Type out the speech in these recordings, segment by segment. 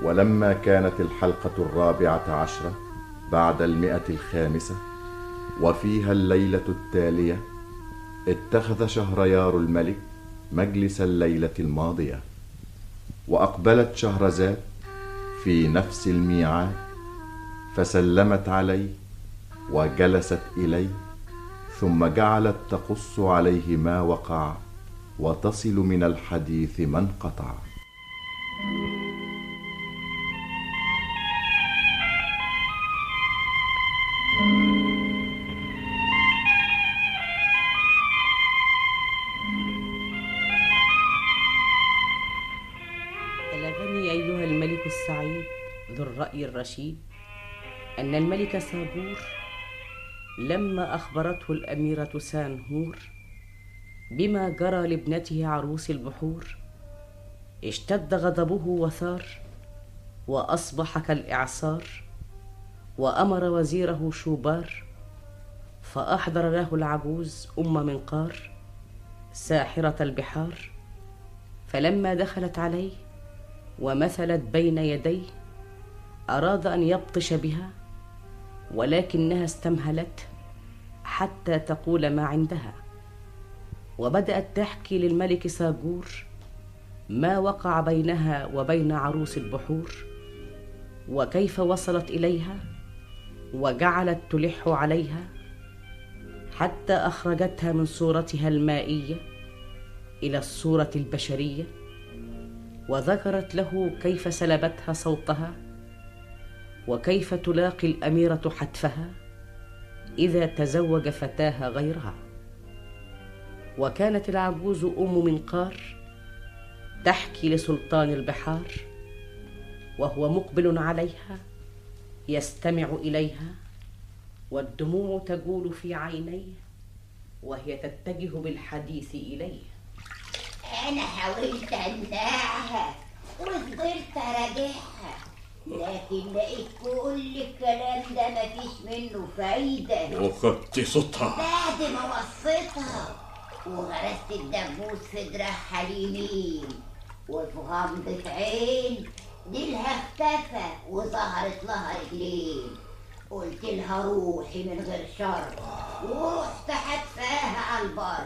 ولما كانت الحلقة الرابعة عشرة بعد المئة الخامسة وفيها الليلة التالية اتخذ شهريار الملك مجلس الليلة الماضية وأقبلت شهرزاد في نفس الميعاد فسلمت عليه وجلست إليه ثم جعلت تقص عليه ما وقع وتصل من الحديث ما انقطع بلغني أيها الملك السعيد ذو الرأي الرشيد أن الملك سابور لما أخبرته الأميرة سانهور بما جرى لابنته عروس البحور اشتد غضبه وثار وأصبح كالإعصار وأمر وزيره شوبار فأحضر له العجوز أم منقار ساحرة البحار فلما دخلت عليه ومثلت بين يديه أراد أن يبطش بها ولكنها استمهلته حتى تقول ما عندها وبدأت تحكي للملك ساجور ما وقع بينها وبين عروس البحور وكيف وصلت إليها وجعلت تلح عليها حتى أخرجتها من صورتها المائية إلى الصورة البشرية وذكرت له كيف سلبتها صوتها وكيف تلاقي الاميره حتفها اذا تزوج فتاها غيرها وكانت العجوز ام منقار تحكي لسلطان البحار وهو مقبل عليها يستمع اليها والدموع تجول في عينيه وهي تتجه بالحديث اليه انا حاولت امنعها وفضلت اراجعها لكن لقيت كل الكلام ده مفيش منه فايدة وخدت صوتها بعد ما وصيتها وغرست الدبوس في دراعها اليمين وفي غمضة عين ديلها اختفى وظهرت لها رجلين قلت لها روحي من غير شر ورحت حتفاها على البر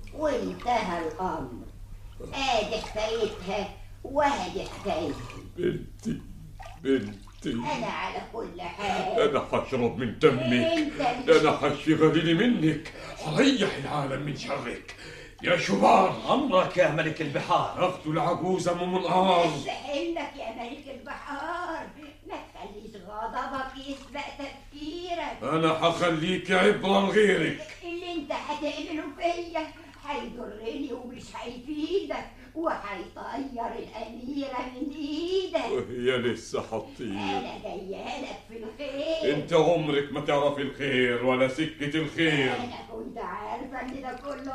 وانتهى الامر ادي حكايتها وادي حكايتي بنتي بنتي انا على كل حال انا هشرب من دمك انت انا هشفي غليلي منك هريح العالم من شرك يا شبار أمرك يا ملك البحار اخذوا العجوز ام منقار لك يا ملك البحار ما تخليش غضبك يسبق تفكيرك انا هخليك عبرة لغيرك اللي انت هتعمله فيا هيضرني ومش هيفيدك وهيطير الأميرة من إيدك وهي لسه حطير أنا جاية لك في الخير انت عمرك ما تعرفي الخير ولا سكة الخير أنا كنت عارفة إن ده كله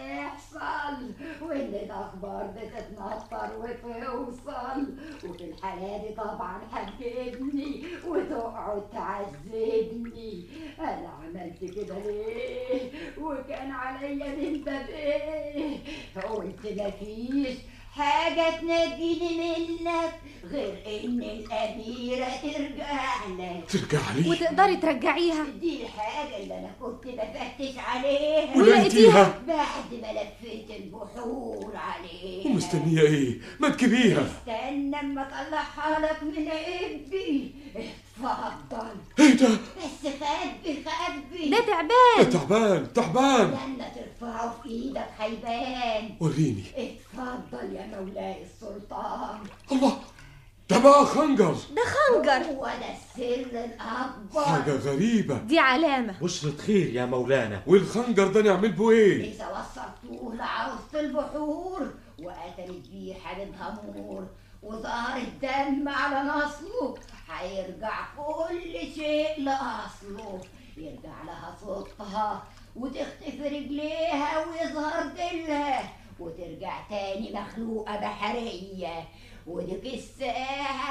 هيحصل وإن الأخبار بتتنطر وتوصل وفي الحالة دي طبعا هتجيبني وتقعد تعذبني أنا عملت كده ليه وكان عليا انت بإيه قلت مفيش حاجة تنجيني منك غير إن الأميرة ترجع لك ترجع لي وتقدري ترجعيها دي الحاجة اللي أنا كنت بفتش عليها ولقيتيها بعد ما لفيت البحور عليها ومستنية ايه ما تجيبيها استنى اما اطلعها لك من عبي اتفضل ايه ده بس خبي خبي ده ده تعبان تعبان تعبان لما ترفعه في ايدك هيبان وريني اتفضل يا مولاي السلطان الله ده بقى خنجر ده خنجر هو ده السر الاكبر حاجة غريبة دي علامة بشرة خير يا مولانا والخنجر ده نعمل بيه ايه إذا وصلتوه لعروسة البحور وقتلت بيه حبيبها نور وظهر الدم على نصله هيرجع كل شيء لأصله يرجع لها صوتها وتختفي رجليها ويظهر ديلها وترجع تاني مخلوقة بحرية وديك الساعة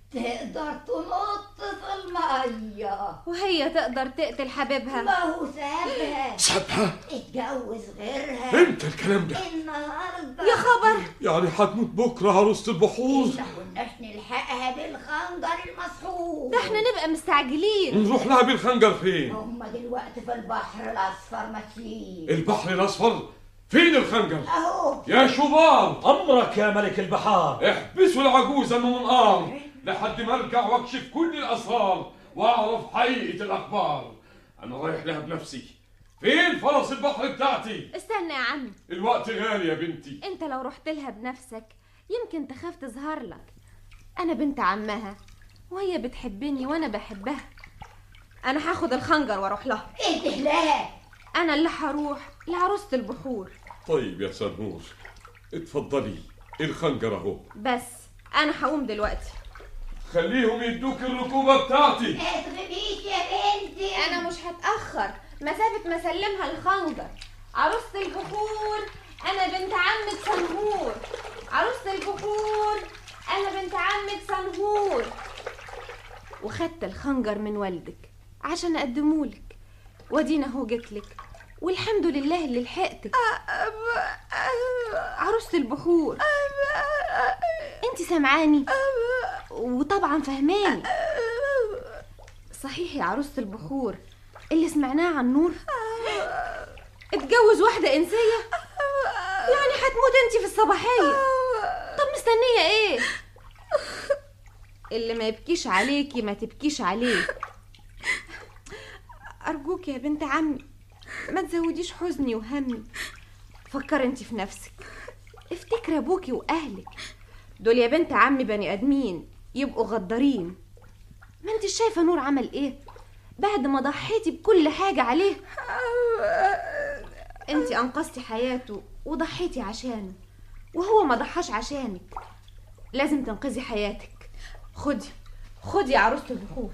تقدر تنط في المية وهي تقدر تقتل حبيبها ما هو سابها سابها اتجوز غيرها امتى الكلام ده النهارده يا خبر يعني هتموت بكره عروسه البحور ما كناش نلحقها بالخنجر المسحور ده احنا نبقى مستعجلين نروح لها بالخنجر فين هما دلوقتي في البحر الأصفر ماشيين البحر الاصفر فين الخنجر أهو يا شبان أمرك يا ملك البحار احبسوا العجوزة من منقار لحد ما ارجع واكشف كل الاسرار واعرف حقيقة الاخبار انا رايح لها بنفسي فين فرس البحر بتاعتي استنى يا عمي الوقت غالي يا بنتي انت لو رحت لها بنفسك يمكن تخاف تظهر لك انا بنت عمها وهي بتحبني وانا بحبها انا هاخد الخنجر واروح لها ايه لها انا اللي هروح لعروسة البحور طيب يا سنور اتفضلي الخنجر اهو بس انا هقوم دلوقتي خليهم يدوك الركوبة بتاعتي ما تغيبيش يا بنتي انا مش هتاخر مسافه ما اسلمها الخنجر عروسه البخور انا بنت عمة سنهور عروسه البخور انا بنت عمة سنهور وخدت الخنجر من والدك عشان اقدمهولك وادينا اهو جيتلك والحمد لله اللي لحقتك عروسه البخور انت سامعاني وطبعا فهماني صحيح يا عروسة البخور اللي سمعناه عن نور اتجوز واحدة إنسية يعني هتموت انت في الصباحية طب مستنية ايه اللي ما يبكيش عليكي ما تبكيش عليه أرجوك يا بنت عمي ما تزوديش حزني وهمي فكر انت في نفسك افتكر ابوكي واهلك دول يا بنت عمي بني ادمين يبقوا غدارين ما انت شايفه نور عمل ايه بعد ما ضحيتي بكل حاجه عليه انت انقذتي حياته وضحيتي عشانه وهو ما ضحاش عشانك لازم تنقذي حياتك خدي خدي يا عروسه البخور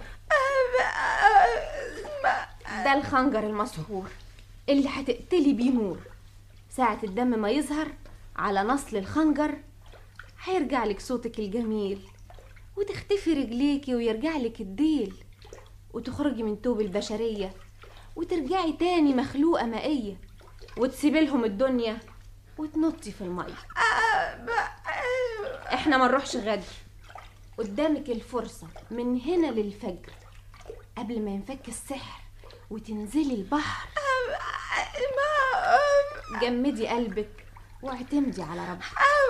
ده الخنجر المسحور اللي هتقتلي بيه نور ساعة الدم ما يظهر على نصل الخنجر هيرجع لك صوتك الجميل وتختفي رجليكي ويرجع لك الديل وتخرجي من توب البشرية وترجعي تاني مخلوقة مائية وتسيبي لهم الدنيا وتنطي في المية احنا ما نروحش غدر قدامك الفرصة من هنا للفجر قبل ما ينفك السحر وتنزلي البحر جمدي قلبك واعتمدي على ربك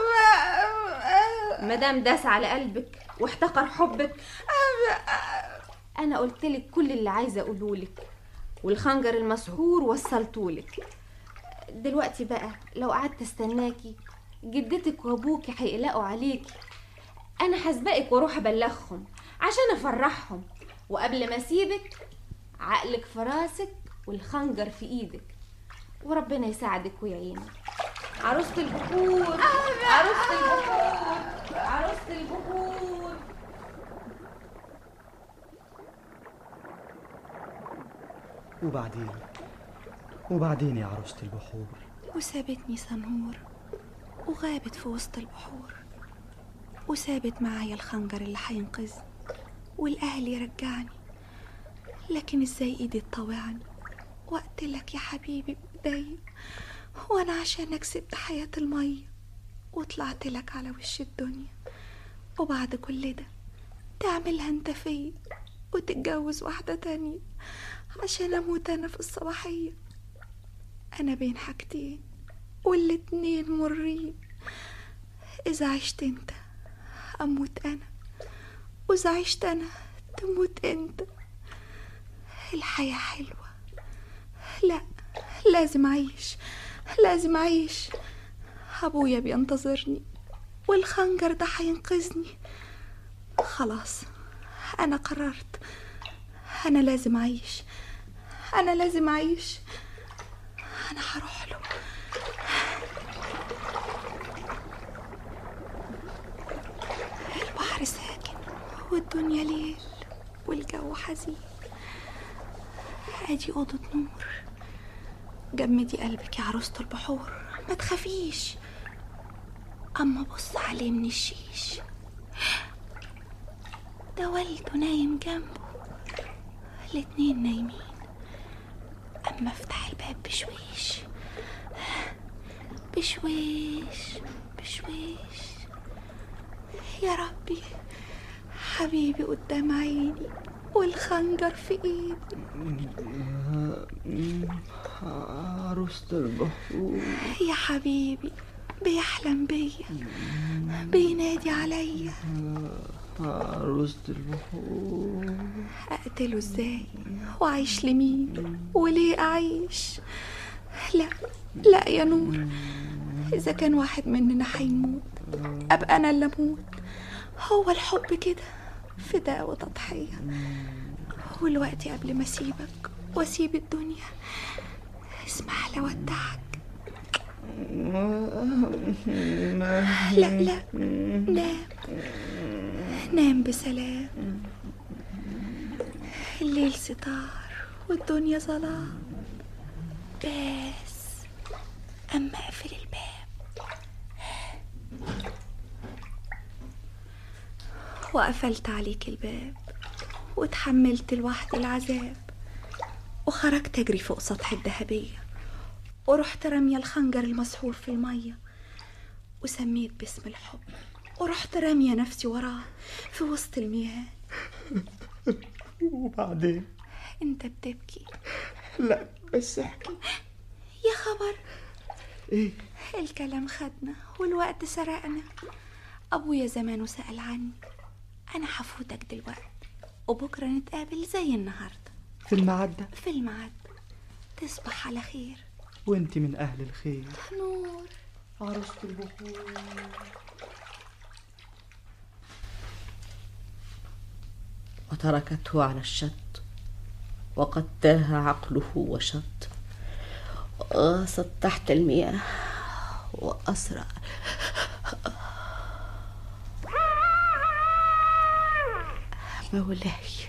مدام داس على قلبك واحتقر حبك انا قلتلك كل اللي عايزه اقولهولك والخنجر المسحور وصلتهولك دلوقتي بقى لو قعدت استناكي جدتك وابوكي هيقلقوا عليكي انا هسبقك واروح ابلغهم عشان افرحهم وقبل ما اسيبك عقلك في راسك والخنجر في ايدك وربنا يساعدك ويعينك عروسة البخور عروسة البخور عروسة البخور وبعدين وبعدين يا عروسة البحور وسابتني سنهور وغابت في وسط البحور وسابت معايا الخنجر اللي هينقذني والأهل يرجعني لكن ازاي ايدي تطوعني واقتلك يا حبيبي بايديا وانا عشانك سبت حياة المية وطلعت لك على وش الدنيا وبعد كل ده تعملها انت فيا وتتجوز واحدة تانية عشان اموت انا في الصباحية انا بين حاجتين والاتنين مرين اذا عشت انت اموت انا واذا عشت انا تموت انت الحياة حلوة لا لازم أعيش لازم أعيش أبويا بينتظرني والخنجر ده هينقذني خلاص أنا قررت أنا لازم أعيش أنا لازم أعيش أنا هروح له البحر ساكن والدنيا ليل والجو حزين ادي اوضه نور جمدي قلبك يا عروسه البحور ما تخافيش اما بص عليه من الشيش ده والده نايم جنبه الاتنين نايمين أما افتح الباب بشويش بشويش بشويش يا ربي حبيبي قدام عيني والخنجر في ايدي عروسة البحور يا حبيبي بيحلم بيا بينادي عليا عروسة البحور اقتله ازاي واعيش لمين وليه اعيش لا لا يا نور اذا كان واحد مننا هيموت ابقى انا اللي اموت هو الحب كده فداء وتضحيه والوقت قبل ما اسيبك واسيب الدنيا اسمح لي اودعك لا لا نام نام بسلام الليل ستار والدنيا ظلام بس أما أقفل الباب وقفلت عليك الباب وتحملت لوحدي العذاب وخرجت أجري فوق سطح الذهبية ورحت رامية الخنجر المسحور في المية وسميت باسم الحب ورحت رامية نفسي وراه في وسط المياه وبعدين انت بتبكي لا بس احكي يا خبر ايه الكلام خدنا والوقت سرقنا ابويا زمانه سأل عني انا هفوتك دلوقتي وبكره نتقابل زي النهارده في الميعاد ده في الميعاد تصبح على خير وانت من اهل الخير نور عروسة البحور وتركته على الشط وقد تاه عقله وشط وغاصت تحت المياه وأسرع مولاي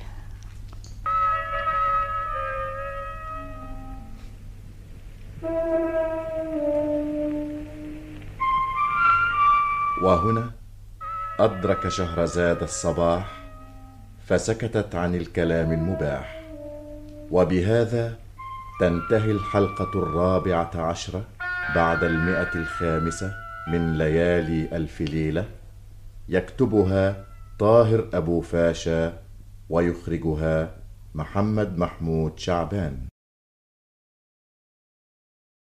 وهنا أدرك شهرزاد الصباح فسكتت عن الكلام المباح وبهذا تنتهي الحلقة الرابعة عشرة بعد المئة الخامسة من ليالي ألف ليلة يكتبها طاهر أبو فاشا ويخرجها محمد محمود شعبان